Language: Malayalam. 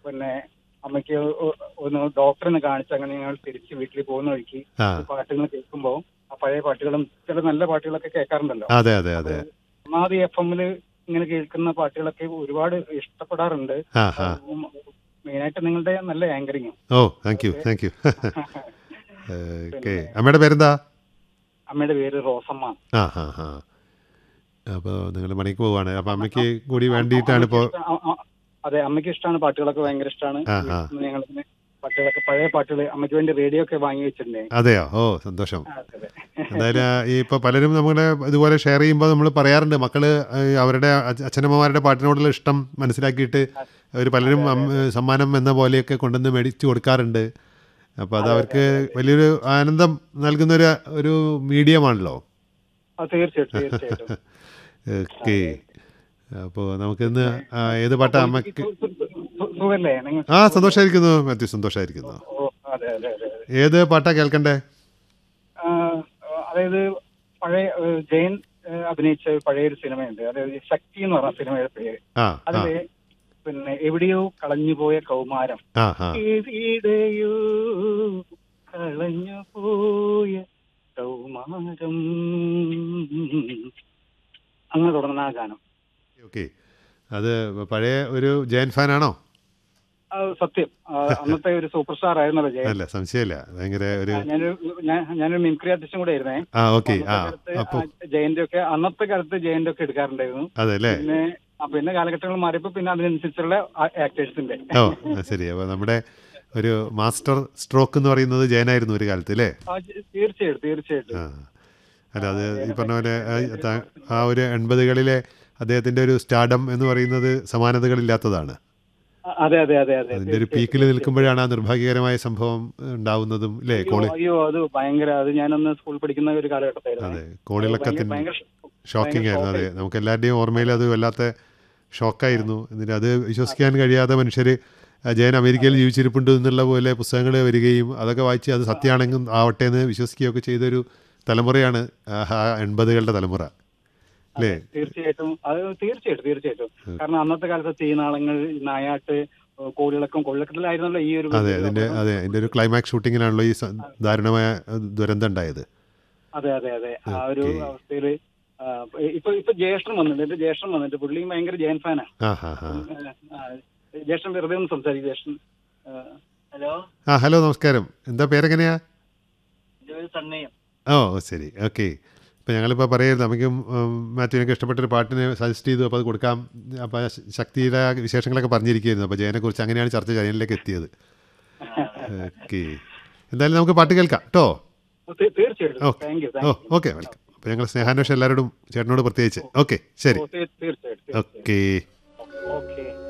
പിന്നെ അമ്മയ്ക്ക് ഒ- ഒന്ന് ഡോക്ടറിനെ കാണിച്ച് അങ്ങനെ ഞങ്ങൾ തിരിച്ച് വീട്ടിൽ പോകുന്ന വഴിക്ക് ആ ഈ പാട്ടുകൾ കേൾക്കുമ്പോൾ ആ പഴയ പാട്ടുകളും ചില നല്ല പാട്ടുകളൊക്കെ കേൾക്കാറുണ്ടല്ലോ അതെ അതെ അതെ ഒന്നാമത് എഫ് എമ്മില് ഇങ്ങനെ കേൾക്കുന്ന പാട്ടുകളൊക്കെ ഒരുപാട് ഇഷ്ടപ്പെടാറുണ്ട് ആ ആ മെയിനായിട്ട് നിങ്ങളുടെ നല്ല ആങ്കറിങ്ങും ഓ thank you thank you okay അമ്മയുടെ പേരെന്താ അമ്മയുടെ പേര് റോസമ്മ ആ ഹാ ഹാ അപ്പോൾ നിങ്ങൾ മണിക്ക് പോവാണ് അപ്പോൾ അമ്മയ്ക്ക് കൂടി വേണ്ടിയിട്ടാണ് ഇപ്പോൾ അമ്മയ്ക്ക് ഇഷ്ട- ആ- ആ- അതെ അമ്മയ്ക്ക് ഇഷ്ടമാണ് പാട്ടുകളൊക്കെ ഭയങ്കര ഇഷ്ടമാണ് ആ, ആ. ഞങ്ങൾ പാട്ടുകളൊക്കെ പഴയ പാട്ടുകൾ അമ്മയ്ക്ക് വേണ്ടി റേഡിയോ ഒക്കെ വാങ്ങി വെച്ചിട്ടുണ്ടേ അതെയോ ഓ സന്തോഷം ആ, അതെ, അതെ. എന്തായാലും ഈ ഇപ്പോൾ പലരും നമ്മുടെ ഇതുപോലെ ഷെയർ ചെയ്യുമ്പോൾ നമ്മൾ പറയാറുണ്ട് മക്കൾ അവരുടെ അച്ഛ- അച്ഛനമ്മമാരുടെ പാട്ടിനോടുള്ള ഇഷ്ടം മനസ്സിലാക്കിയിട്ട് അവർ പലരും അമ്മ- സമ്മാനം എന്ന പോലെയൊക്കെ കൊണ്ടുവന്ന് മേടിച്ചു കൊടുക്കാറുണ്ട് അപ്പോൾ അത് അവർക്ക് വലിയൊരു ആനന്ദം നൽകുന്നൊരു ഒരു മീഡിയമാണല്ലോ ആ, തീർച്ചയായിട്ടും തീർച്ചയായിട്ടും ഓക്കെ അപ്പോൾ നമുക്കിന്ന് ആ, ഏത് പാട്ടാ അമ്മയ്ക്ക് സു- സു- സു- സുഖല്ലേ നിങ്ങൾ ആ സന്തോഷമായിരിക്കുന്നു മാത്യു സന്തോഷമായിരിക്കുന്നു ഓ അതെ അതെ അതെ അതെ. ഏത് പാട്ടാ കേൾക്കണ്ടേ ആ, അതായത് പഴയ ഏ, ജയൻ ഏ, അഭിനയിച്ച ഒരു പഴയൊരു സിനിമയുണ്ട് അതായത് ശക്തി എന്ന് പറഞ്ഞ സിനിമയുടെ പേര് ആ ആ അതില് പിന്നെ എവിടെയോ കളഞ്ഞുപോയ കൗമാരം ആ ആ എവിടെയോ കളഞ്ഞുപോയ കൗമാരം അങ്ങനെ തുടങ്ങുന്ന ആ ഗാനം ഓക്കെ അത് പഴയ ഒരു ജയൻ ഫാനാണോ അത് സത്യം ആ, അന്നത്തെ ഒരു സൂപ്പർ സ്റ്റാർ ആയിരുന്നല്ലോ ജയൻ അല്ല സംശയമില്ല ഭയങ്കര ഒരു ആ, ഞാനൊരു ഞാൻ- ഞാനൊരു മിമിക്രി ആർട്ടിസ്റ്റും കൂടെ ആയിരുന്നേ ആ ഓക്കെ ആ അന്നത്തെ കാലത്ത് അപ്പോൾ ആ ജയന്റെ ഒക്കെ അന്നത്തെ കാലത്ത് ജയന്റെ ഒക്കെ എടുക്കാറുണ്ടായിരുന്നു അതെ അല്ലേ പിന്നെ ആ, പിന്നെ കാലഘട്ടങ്ങൾ മാറിയപ്പോ പിന്നെ അതിനനുസരിച്ചുള്ള ആക്ടേഴ്സിന്റെ ഓ ആ, ശരി അപ്പോൾ നമ്മുടെ ഒരു മാസ്റ്റർ സ്ട്രോക്ക് എന്ന് പറയുന്നത് ജയനായിരുന്നു ഒരു കാലത്ത് അല്ലേ ആ, ജ- തീർച്ചയായിട്ടും തീർച്ചയായിട്ടും ആ അല്ല അത് ഈ പറഞ്ഞ പോലെ ആ, ത- ആ ഒരു എൺപതുകളിലെ അദ്ദേഹത്തിൻ്റെ ഒരു സ്റ്റാഡം എന്ന് പറയുന്നത് സമാനതകളില്ലാത്തതാണ് ആ, അതെ അതെ അതെ അതെ അതിൻ്റെ ഒരു പീക്കിൽ നിൽക്കുമ്പോഴാണ് ആ നിർഭാഗ്യകരമായ സംഭവം ഉണ്ടാവുന്നതും അല്ലേ അയ്യോ, കോളി അയ്യോ അത് ഭയങ്കര അത് ഞാനൊന്ന് സ്കൂൾ പഠിക്കുന്ന ഒരു കാലഘട്ടത്തായിരുന്നു അതെ കോളിളക്കത്തിന് ഭയങ്കര ഷോക്കിംഗ് ആയിരുന്നു അതെ നമുക്ക് എല്ലാവരുടെയും ഓർമ്മയിൽ അത് വല്ലാത്ത ഷോക്കായിരുന്നു എന്നിട്ട് അത് വിശ്വസിക്കാൻ കഴിയാതെ മനുഷ്യർ ജയൻ അമേരിക്കയിൽ ജീവിച്ചിരിപ്പുണ്ട് എന്നുള്ള പോലെ പുസ്തകങ്ങൾ വരികയും അതൊക്കെ വായിച്ച് അത് സത്യമാണെങ്കിൽ ആവട്ടെ എന്ന് വിശ്വസിക്കുകയൊക്കെ ചെയ്തൊരു തലമുറയാണ് ആ ആ എൺപതുകളുടെ തലമുറ അല്ലേ തീർച്ചയായിട്ടും അത് തീർച്ചയായിട്ടും തീർച്ചയായിട്ടും കാരണം അന്നത്തെ കാലത്ത് തീനാളങ്ങൾ നായാട്ട് കോളിളക്കം കൊള്ളിളക്കത്തിലായിരുന്നല്ലോ ഈ ഒരു അതെ അതിൻ്റെ അതെ അതിൻ്റെ ഒരു ക്ലൈമാക്സ് ഷൂട്ടിങ്ങിനാണല്ലോ ഈ സ- ദാരുണമായ ദുരന്തം ഉണ്ടായത് അതെ അതെ അതെ ആ ഒരു ഓക്കേ. അവസ്ഥയില് ആ, ഇപ്പൊ ഇപ്പൊ ജ്യേഷ്ഠൻ വന്നിട്ടുണ്ട് എന്റെ ജ്യേഷ്ഠൻ വന്നിട്ട് പുള്ളിയും ഭയങ്കര ജയൻ ഫാനാ ആ ഹാ ഹാ ജ്യേഷ്ഠൻ വെറുതെ ഒന്ന് സംസാരിക്കും ജ്യേഷ്ഠൻ ഹലോ ആ ഹലോ നമസ്കാരം എന്താ പേരെങ്ങനെയാ എന്റെ പേര് സണ്ണയും ഓ ശരി ഓക്കെ ഇപ്പോൾ ഞങ്ങളിപ്പോൾ പറയായിരുന്നു നമുക്കും ഉം, മാത്യുവിനൊക്കെ ഇഷ്ടപ്പെട്ടൊരു പാട്ടിനെ സജസ്റ്റ് ചെയ്തു അപ്പോൾ അത് കൊടുക്കാം അപ്പോൾ ആ ശ- ശക്തിയുടെ ആ വിശേഷങ്ങളൊക്കെ പറഞ്ഞിരിക്കുകയായിരുന്നു അപ്പോൾ ജയനെക്കുറിച്ച് അങ്ങനെയാണ് ചർച്ച ജയനിലേക്ക് എത്തിയത് ഓക്കെ എന്തായാലും നമുക്ക് പാട്ട് കേൾക്കാം കേട്ടോ തീർച്ചയായിട്ടും ഓക്കെ താങ്ക് യു ഓ ഓക്കെ വെൽക്കം അപ്പോൾ ഞങ്ങൾ സ്നേഹാന്വേഷണം എല്ലാവരോടും ചേട്ടനോട് പ്രത്യേകിച്ച് ഓക്കെ ശരി തീർച്ചയായിട്ടും തീർച്ചയായിട്ടും ഓക്കെ ഓക്കെ